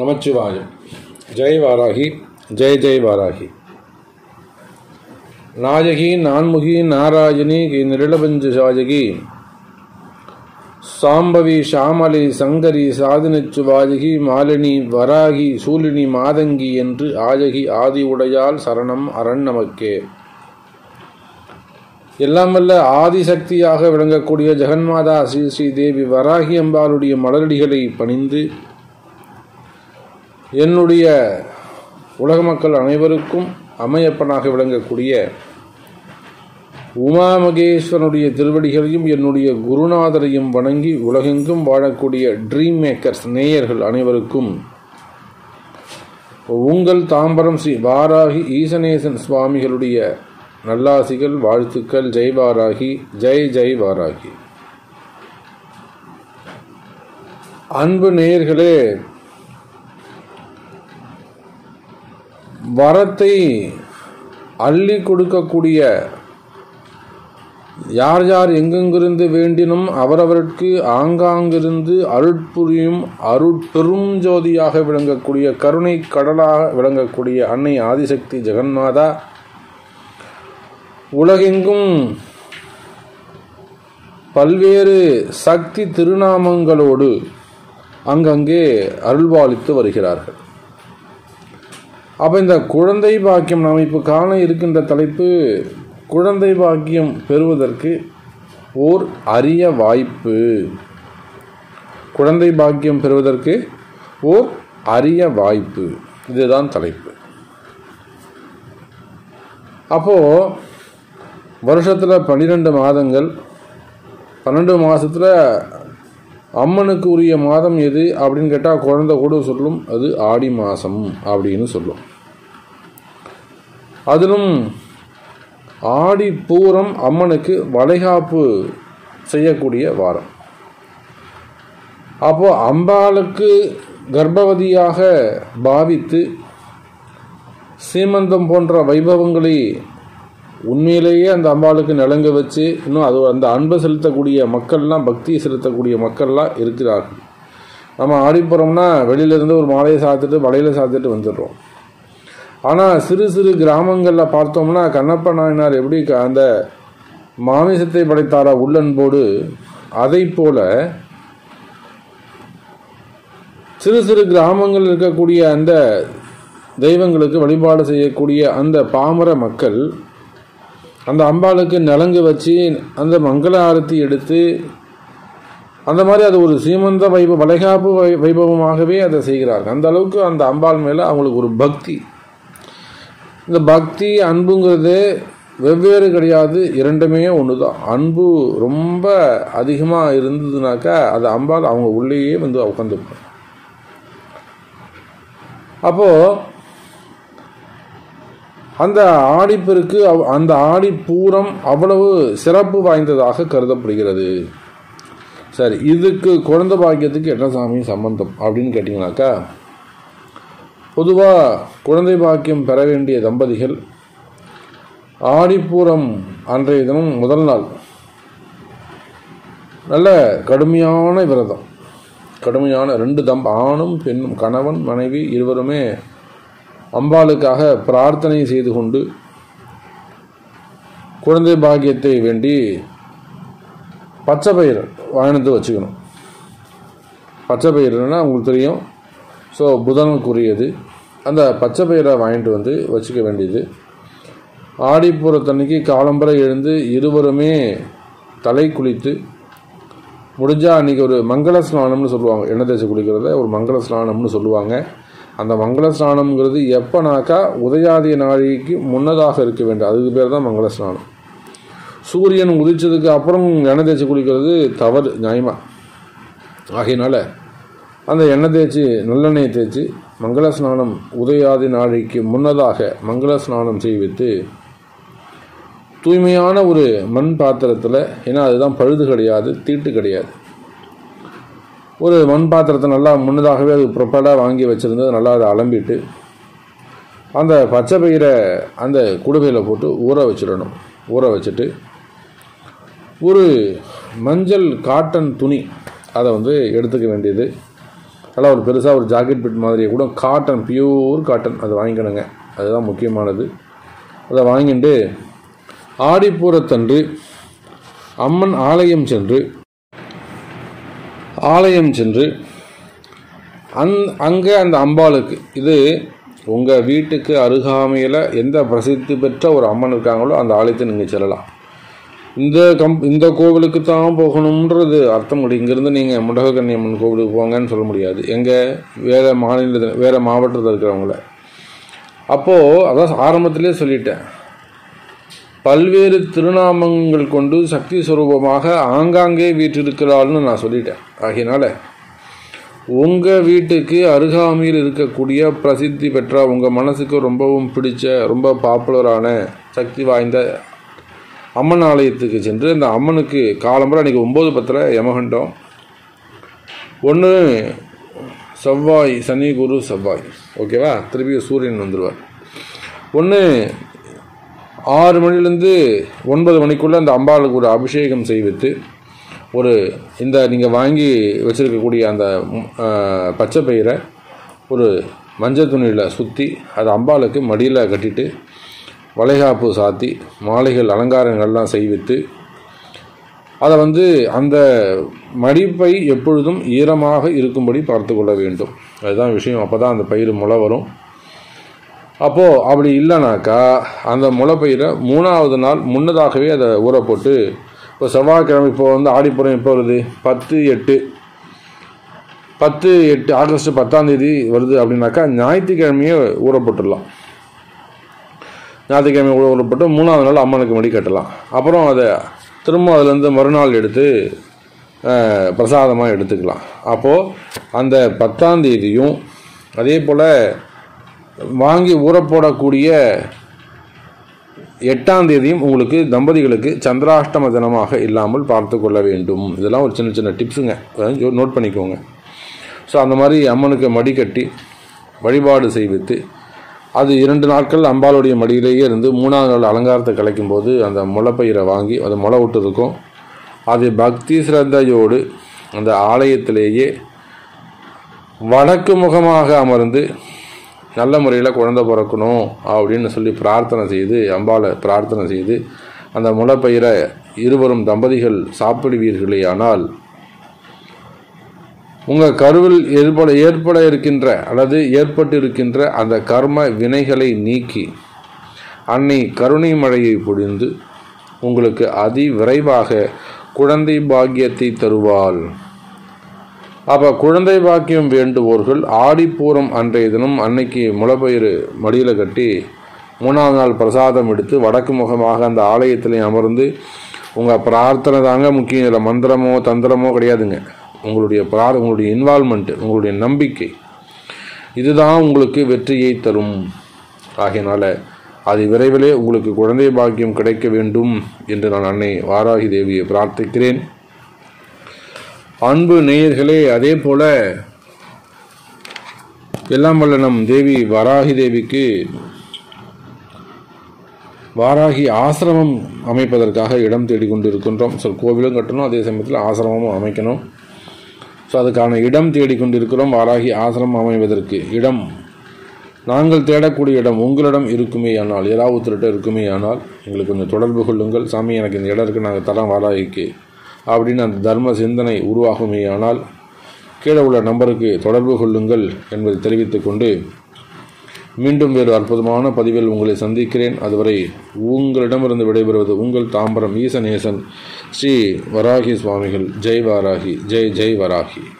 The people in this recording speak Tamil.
நமச்சிவாயம் ஜெய் வாராகி ஜெய் ஜெய் வாராகி நாயகி நான்முகி நாராயணி கி நிரளபஞ்ச சாயகி சாம்பவி ஷாமலி சங்கரி சாதினச்சு வாஜகி மாலினி வராகி சூலினி மாதங்கி என்று ஆஜகி ஆதி உடையால் சரணம் அரண் நமக்கே எல்லாம் வல்ல ஆதிசக்தியாக விளங்கக்கூடிய ஜெகன்மாதா ஸ்ரீ ஸ்ரீ தேவி வராகி அம்பாளுடைய மலரடிகளை பணிந்து என்னுடைய உலக மக்கள் அனைவருக்கும் அம்மையப்பனாக விளங்கக்கூடிய உமா மகேஸ்வரனுடைய திருவடிகளையும் என்னுடைய குருநாதரையும் வணங்கி உலகெங்கும் வாழக்கூடிய ட்ரீம் மேக்கர்ஸ் நேயர்கள் அனைவருக்கும் உங்கள் தாம்பரம் ஸ்ரீ வாராகி ஈசனேசன் சுவாமிகளுடைய நல்லாசிகள் வாழ்த்துக்கள் ஜெய் வாராகி ஜெய் ஜெய் வாராகி அன்பு நேயர்களே வரத்தை அள்ளி கொடுக்கக்கூடிய யார் யார் எங்கெங்கிருந்து வேண்டினும் அவரவருக்கு ஆங்காங்கிருந்து அருட்புரியும் அருட்பெரும் ஜோதியாக விளங்கக்கூடிய கருணை கடலாக விளங்கக்கூடிய அன்னை ஆதிசக்தி ஜெகன்மாதா உலகெங்கும் பல்வேறு சக்தி திருநாமங்களோடு அங்கங்கே அருள்பாலித்து வருகிறார்கள் அப்போ இந்த குழந்தை பாக்கியம் நாம் இப்போ காண இருக்கின்ற தலைப்பு குழந்தை பாக்கியம் பெறுவதற்கு ஓர் அரிய வாய்ப்பு குழந்தை பாக்கியம் பெறுவதற்கு ஓர் அரிய வாய்ப்பு இதுதான் தலைப்பு அப்போது வருஷத்தில் பன்னிரெண்டு மாதங்கள் பன்னெண்டு மாதத்தில் அம்மனுக்கு உரிய மாதம் எது அப்படின்னு கேட்டால் குழந்தை கூட சொல்லும் அது ஆடி மாதம் அப்படின்னு சொல்லும் அதிலும் ஆடி பூரம் அம்மனுக்கு வளைகாப்பு செய்யக்கூடிய வாரம் அப்போ அம்பாளுக்கு கர்ப்பவதியாக பாவித்து சீமந்தம் போன்ற வைபவங்களை உண்மையிலேயே அந்த அம்பாளுக்கு நிலங்க வச்சு இன்னும் அது அந்த அன்பை செலுத்தக்கூடிய மக்கள்லாம் பக்தியை செலுத்தக்கூடிய மக்கள்லாம் இருக்கிறார்கள் நம்ம ஆடிப்புறோம்னா வெளியிலேருந்து ஒரு மாலையை சாத்துட்டு வலையில் சாத்துட்டு வந்துடுறோம் ஆனால் சிறு சிறு கிராமங்களில் பார்த்தோம்னா கண்ணப்ப நாயனார் எப்படி அந்த மாமிசத்தை படைத்தாரா உள்ளன்போடு அதை போல சிறு சிறு கிராமங்கள் இருக்கக்கூடிய அந்த தெய்வங்களுக்கு வழிபாடு செய்யக்கூடிய அந்த பாமர மக்கள் அந்த அம்பாளுக்கு நலங்கு வச்சு அந்த மங்கள ஆரத்தி எடுத்து அந்த மாதிரி அது ஒரு சீமந்த வைப வளைகாப்பு வை வைபவமாகவே அதை செய்கிறார்கள் அந்த அளவுக்கு அந்த அம்பாள் மேலே அவங்களுக்கு ஒரு பக்தி இந்த பக்தி அன்புங்கிறது வெவ்வேறு கிடையாது இரண்டுமே ஒன்று தான் அன்பு ரொம்ப அதிகமாக இருந்ததுனாக்கா அது அம்பாள் அவங்க உள்ளேயே வந்து உட்காந்துப்பாங்க அப்போது அந்த ஆடிப்பெருக்கு அந்த ஆடி பூரம் அவ்வளவு சிறப்பு வாய்ந்ததாக கருதப்படுகிறது சரி இதுக்கு குழந்தை பாக்கியத்துக்கு என்ன சாமி சம்பந்தம் அப்படின்னு கேட்டிங்கனாக்கா பொதுவாக குழந்தை பாக்கியம் பெற வேண்டிய தம்பதிகள் ஆடிப்பூரம் அன்றைய தினம் முதல் நாள் நல்ல கடுமையான விரதம் கடுமையான ரெண்டு தம் ஆணும் பெண்ணும் கணவன் மனைவி இருவருமே அம்பாளுக்காக பிரார்த்தனை செய்து கொண்டு குழந்தை பாக்கியத்தை வேண்டி பச்சை பயிர் வாங்கினது வச்சுக்கணும் பச்சை பயிர்னா உங்களுக்கு தெரியும் ஸோ புதனுக்குரியது அந்த பச்சை பயிரை வாங்கிட்டு வந்து வச்சுக்க வேண்டியது ஆடிப்பூரத்தன்னைக்கு காலம்பரை எழுந்து இருவருமே தலை குளித்து முடிஞ்சால் அன்றைக்கி ஒரு மங்கள ஸ்நானம்னு சொல்லுவாங்க எண்ணெய் தேய்ச்சி குளிக்கிறத ஒரு மங்கள ஸ்நானம்னு சொல்லுவாங்க அந்த மங்கள ஸ்நானம்ங்கிறது எப்போனாக்கா உதயாதிய நாழிகைக்கு முன்னதாக இருக்க வேண்டும் அதுக்கு பேர் தான் மங்கள ஸ்நானம் சூரியன் உதிச்சதுக்கு அப்புறம் எண்ணெய் தேய்ச்சி குளிக்கிறது தவறு நியாயமாக ஆகையினால அந்த எண்ணெய் தேய்ச்சி நல்லெண்ணெய் தேய்ச்சி மங்கள ஸ்நானம் உதயாதி நாளைக்கு முன்னதாக மங்கள ஸ்நானம் செய்வித்து தூய்மையான ஒரு மண் பாத்திரத்தில் ஏன்னா அதுதான் பழுது கிடையாது தீட்டு கிடையாது ஒரு மண் பாத்திரத்தை நல்லா முன்னதாகவே அது ப்ரொப்பராக வாங்கி வச்சுருந்து நல்லா அதை அலம்பிட்டு அந்த பச்சை பயிரை அந்த குடுவையில் போட்டு ஊற வச்சிடணும் ஊற வச்சுட்டு ஒரு மஞ்சள் காட்டன் துணி அதை வந்து எடுத்துக்க வேண்டியது நல்லா ஒரு பெருசாக ஒரு ஜாக்கெட் பிட் மாதிரியே கூட காட்டன் பியூர் காட்டன் அது வாங்கிக்கணுங்க அதுதான் முக்கியமானது அதை வாங்கிட்டு ஆடிப்பூரத்தன்று அம்மன் ஆலயம் சென்று ஆலயம் சென்று அந் அங்கே அந்த அம்பாளுக்கு இது உங்கள் வீட்டுக்கு அருகாமையில் எந்த பிரசித்தி பெற்ற ஒரு அம்மன் இருக்காங்களோ அந்த ஆலயத்தை நீங்கள் செல்லலாம் இந்த கம் இந்த கோவிலுக்கு தான் போகணுன்றது அர்த்தம் முடியும் இங்கேருந்து நீங்கள் முடகக்கண்ணி அம்மன் கோவிலுக்கு போங்கன்னு சொல்ல முடியாது எங்கே வேறு மாநிலத்தில் வேறு மாவட்டத்தில் இருக்கிறவங்கள அப்போது அதான் ஆரம்பத்திலே சொல்லிட்டேன் பல்வேறு திருநாமங்கள் கொண்டு சக்தி சுரூபமாக ஆங்காங்கே வீற்றிருக்கிறாள்னு நான் சொல்லிட்டேன் ஆகையினால உங்கள் வீட்டுக்கு அருகாமையில் இருக்கக்கூடிய பிரசித்தி பெற்ற உங்கள் மனசுக்கு ரொம்பவும் பிடிச்ச ரொம்ப பாப்புலரான சக்தி வாய்ந்த அம்மன் ஆலயத்துக்கு சென்று இந்த அம்மனுக்கு காலம்பரம் அன்றைக்கி ஒம்பது பத்தில் யமகண்டம் ஒன்று செவ்வாய் சனி குரு செவ்வாய் ஓகேவா திருப்பி சூரியன் வந்துடுவார் ஒன்று ஆறு மணிலேருந்து ஒன்பது மணிக்குள்ளே அந்த அம்பாளுக்கு ஒரு அபிஷேகம் செய்வித்து ஒரு இந்த நீங்கள் வாங்கி வச்சுருக்கக்கூடிய அந்த பச்சை பயிரை ஒரு மஞ்சள் துணியில் சுற்றி அதை அம்பாளுக்கு மடியில் கட்டிட்டு வளைகாப்பு சாத்தி மாலைகள் அலங்காரங்கள்லாம் செய்வித்து அதை வந்து அந்த மடிப்பை எப்பொழுதும் ஈரமாக இருக்கும்படி பார்த்து கொள்ள வேண்டும் அதுதான் விஷயம் அப்போ தான் அந்த பயிர் முளை வரும் அப்போது அப்படி இல்லைனாக்கா அந்த முளைப்பயிரை மூணாவது நாள் முன்னதாகவே அதை ஊற போட்டு இப்போ செவ்வாய்க்கிழமை இப்போ வந்து ஆடிப்புறம் எப்போ வருது பத்து எட்டு பத்து எட்டு ஆகஸ்ட் பத்தாம் தேதி வருது அப்படின்னாக்கா ஞாயிற்றுக்கிழமையே ஊற போட்டுடலாம் ஞாயிற்றுக்கிழமை ஊற ஊறப்பட்டு மூணாவது நாள் அம்மனுக்கு மடி கட்டலாம் அப்புறம் அதை திரும்ப அதுலேருந்து மறுநாள் எடுத்து பிரசாதமாக எடுத்துக்கலாம் அப்போது அந்த பத்தாம் தேதியும் அதே போல் வாங்கி ஊறப்போடக்கூடிய எட்டாம் தேதியும் உங்களுக்கு தம்பதிகளுக்கு சந்திராஷ்டம தினமாக இல்லாமல் பார்த்து கொள்ள வேண்டும் இதெல்லாம் ஒரு சின்ன சின்ன டிப்ஸுங்க நோட் பண்ணிக்கோங்க ஸோ அந்த மாதிரி அம்மனுக்கு மடி கட்டி வழிபாடு செய்வித்து அது இரண்டு நாட்கள் அம்பாளுடைய மடியிலேயே இருந்து மூணாவது நாள் அலங்காரத்தை கலைக்கும் போது அந்த முளைப்பயிரை வாங்கி அது முளை விட்டு இருக்கும் அது பக்தி சிரத்தையோடு அந்த ஆலயத்திலேயே வடக்கு முகமாக அமர்ந்து நல்ல முறையில் குழந்தை பிறக்கணும் அப்படின்னு சொல்லி பிரார்த்தனை செய்து அம்பாளை பிரார்த்தனை செய்து அந்த முளைப்பயிரை இருவரும் தம்பதிகள் சாப்பிடுவீர்களே ஆனால் உங்கள் கருவில் ஏற்பட ஏற்பட இருக்கின்ற அல்லது ஏற்பட்டு இருக்கின்ற அந்த கர்ம வினைகளை நீக்கி அன்னை கருணை மழையை பொழிந்து உங்களுக்கு அதி விரைவாக குழந்தை பாக்கியத்தை தருவாள் அப்போ குழந்தை பாக்கியம் வேண்டுவோர்கள் ஆடிப்பூரம் அன்றைய தினம் அன்னைக்கு முளைப்பயிறு மடியில் கட்டி மூணாவது நாள் பிரசாதம் எடுத்து வடக்கு முகமாக அந்த ஆலயத்தில் அமர்ந்து உங்கள் பிரார்த்தனை தாங்க முக்கியம் இதில் மந்திரமோ தந்திரமோ கிடையாதுங்க உங்களுடைய பிரார் உங்களுடைய இன்வால்மெண்ட் உங்களுடைய நம்பிக்கை இதுதான் உங்களுக்கு வெற்றியை தரும் ஆகையினால அது விரைவிலே உங்களுக்கு குழந்தை பாக்கியம் கிடைக்க வேண்டும் என்று நான் அன்னை வாராகி தேவியை பிரார்த்திக்கிறேன் அன்பு நேயர்களே அதே போல எல்லாம் வல்ல நம் தேவி வராகி தேவிக்கு வாராகி ஆசிரமம் அமைப்பதற்காக இடம் தேடிக்கொண்டிருக்கின்றோம் ஸோ கோவிலும் கட்டணும் அதே சமயத்தில் ஆசிரமமும் அமைக்கணும் ஸோ அதுக்கான இடம் தேடிக்கொண்டிருக்கிறோம் வாராகி ஆசிரமம் அமைவதற்கு இடம் நாங்கள் தேடக்கூடிய இடம் உங்களிடம் இருக்குமே ஆனால் ஏராவுத்தர்கிட்ட இருக்குமே ஆனால் எங்களுக்கு கொஞ்சம் தொடர்பு கொள்ளுங்கள் சாமி எனக்கு இந்த இடம் இருக்குது நாங்கள் தரோம் வாராகிக்கு அப்படின்னு அந்த தர்ம சிந்தனை உருவாகுமே ஆனால் கீழே உள்ள நம்பருக்கு தொடர்பு கொள்ளுங்கள் என்பதை தெரிவித்துக்கொண்டு மீண்டும் வேறு அற்புதமான பதிவில் உங்களை சந்திக்கிறேன் அதுவரை உங்களிடமிருந்து விடைபெறுவது உங்கள் தாம்பரம் ஈசநேசன் ஸ்ரீ வராகி சுவாமிகள் ஜெய் வாராகி ஜெய் ஜெய் வராகி